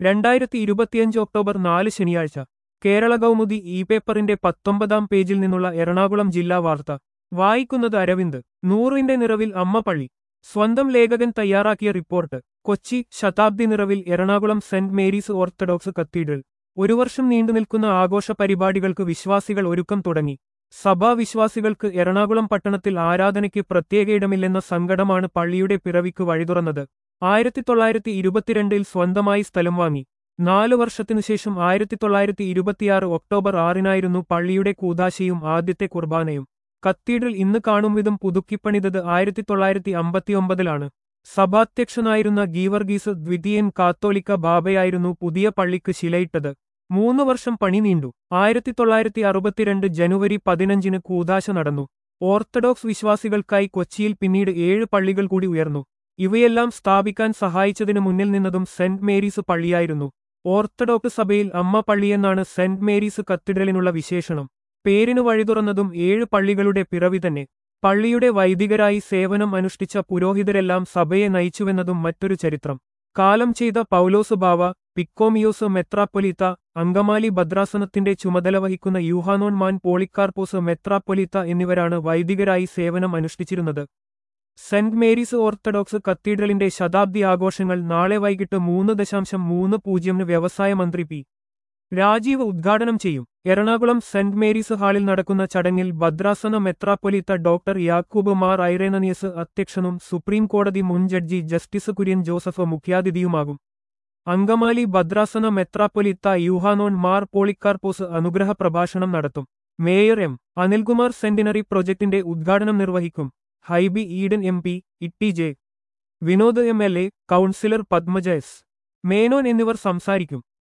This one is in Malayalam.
രണ്ടായിരത്തി ഇരുപത്തിയഞ്ച് ഒക്ടോബർ നാല് ശനിയാഴ്ച കേരള കൗമുദി ഇ പേപ്പറിന്റെ പത്തൊമ്പതാം പേജിൽ നിന്നുള്ള എറണാകുളം ജില്ലാ വാർത്ത വായിക്കുന്നത് അരവിന്ദ് നൂറിന്റെ നിറവിൽ അമ്മ പള്ളി സ്വന്തം ലേഖകൻ തയ്യാറാക്കിയ റിപ്പോർട്ട് കൊച്ചി ശതാബ്ദി നിറവിൽ Ernakulam Saint Mary's Orthodox cathedral ഒരു വർഷം നീണ്ടുനിൽക്കുന്ന ആഘോഷ പരിപാടികൾക്ക് വിശ്വാസികൾ ഒരുക്കം തുടങ്ങി സഭാവിശ്വാസികൾക്ക് എറണാകുളം പട്ടണത്തിൽ ആരാധനയ്ക്ക് പ്രത്യേക ഇടമില്ലെന്ന സങ്കടമാണ് പള്ളിയുടെ പിറവിക്ക് വഴിതുറന്നത് ആയിരത്തി തൊള്ളായിരത്തി ഇരുപത്തിരണ്ടിൽ സ്വന്തമായി സ്ഥലം വാങ്ങി നാലു വർഷത്തിനുശേഷം ആയിരത്തി തൊള്ളായിരത്തി ഇരുപത്തിയാറ് ഒക്ടോബർ ആറിനായിരുന്നു പള്ളിയുടെ കൂതാശയും ആദ്യത്തെ കുർബാനയും കത്തീഡ്രൽ ഇന്ന് കാണും വിധം പുതുക്കിപ്പണിതത് ആയിരത്തി തൊള്ളായിരത്തി അമ്പത്തിയൊമ്പതിലാണ് സഭാധ്യക്ഷനായിരുന്ന ഗീവർഗീസ് ദ്വിതീയൻ കാത്തോലിക്ക ബാബയായിരുന്നു പുതിയ പള്ളിക്ക് ശിലയിട്ടത് മൂന്ന് വർഷം പണി നീണ്ടു ആയിരത്തി തൊള്ളായിരത്തി അറുപത്തിരണ്ട് ജനുവരി പതിനഞ്ചിന് കൂതാശ നടന്നു ഓർത്തഡോക്സ് വിശ്വാസികൾക്കായി കൊച്ചിയിൽ പിന്നീട് ഏഴ് പള്ളികൾ കൂടി ഉയർന്നു ഇവയെല്ലാം സ്ഥാപിക്കാൻ സഹായിച്ചതിനു മുന്നിൽ നിന്നതും സെന്റ് മേരീസ് പള്ളിയായിരുന്നു ഓർത്തഡോക്സ് സഭയിൽ അമ്മ പള്ളിയെന്നാണ് സെന്റ് മേരീസ് കത്തീഡ്രലിനുള്ള വിശേഷണം പേരിനു വഴിതുറന്നതും ഏഴ് പള്ളികളുടെ പിറവി തന്നെ പള്ളിയുടെ വൈദികരായി സേവനം അനുഷ്ഠിച്ച പുരോഹിതരെല്ലാം സഭയെ നയിച്ചുവെന്നതും മറ്റൊരു ചരിത്രം കാലം ചെയ്ത പൗലോസ് ബാവ പിക്കോമിയോസ് മെത്രാപ്പൊലീത്ത അങ്കമാലി ഭദ്രാസനത്തിന്റെ ചുമതല വഹിക്കുന്ന യൂഹാനോൻ മാൻ പോളിക്കാർപ്പോസ് മെത്രാപ്പൊലീത്ത എന്നിവരാണ് വൈദികരായി സേവനം അനുഷ്ഠിച്ചിരുന്നത് സെന്റ് മേരീസ് ഓർത്തഡോക്സ് കത്തീഡ്രലിന്റെ ശതാബ്ദി ആഘോഷങ്ങൾ നാളെ വൈകിട്ട് മൂന്ന് ദശാംശം മൂന്ന് പൂജ്യമിന് വ്യവസായ മന്ത്രി പി രാജീവ് ഉദ്ഘാടനം ചെയ്യും എറണാകുളം സെന്റ് മേരീസ് ഹാളിൽ നടക്കുന്ന ചടങ്ങിൽ ഭദ്രാസന മെത്രാപ്പൊലീത്ത ഡോക്ടർ യാക്കൂബ് മാർ ഐറേനനിയസ് അധ്യക്ഷനും സുപ്രീം കോടതി മുൻ ജഡ്ജി ജസ്റ്റിസ് കുര്യൻ ജോസഫ് മുഖ്യാതിഥിയുമാകും അങ്കമാലി ഭദ്രാസന മെത്രാപ്പൊലീത്ത യൂഹാനോൻ മാർ പോളിക്കാർപ്പോസ് അനുഗ്രഹ പ്രഭാഷണം നടത്തും മേയർ എം അനിൽകുമാർ സെന്റിനറി പ്രൊജക്ടിന്റെ ഉദ്ഘാടനം നിർവഹിക്കും Hibi Eden M P T J Vinod M L A councillor Padmaja S Menon എന്നിവർ സംസാരിക്കും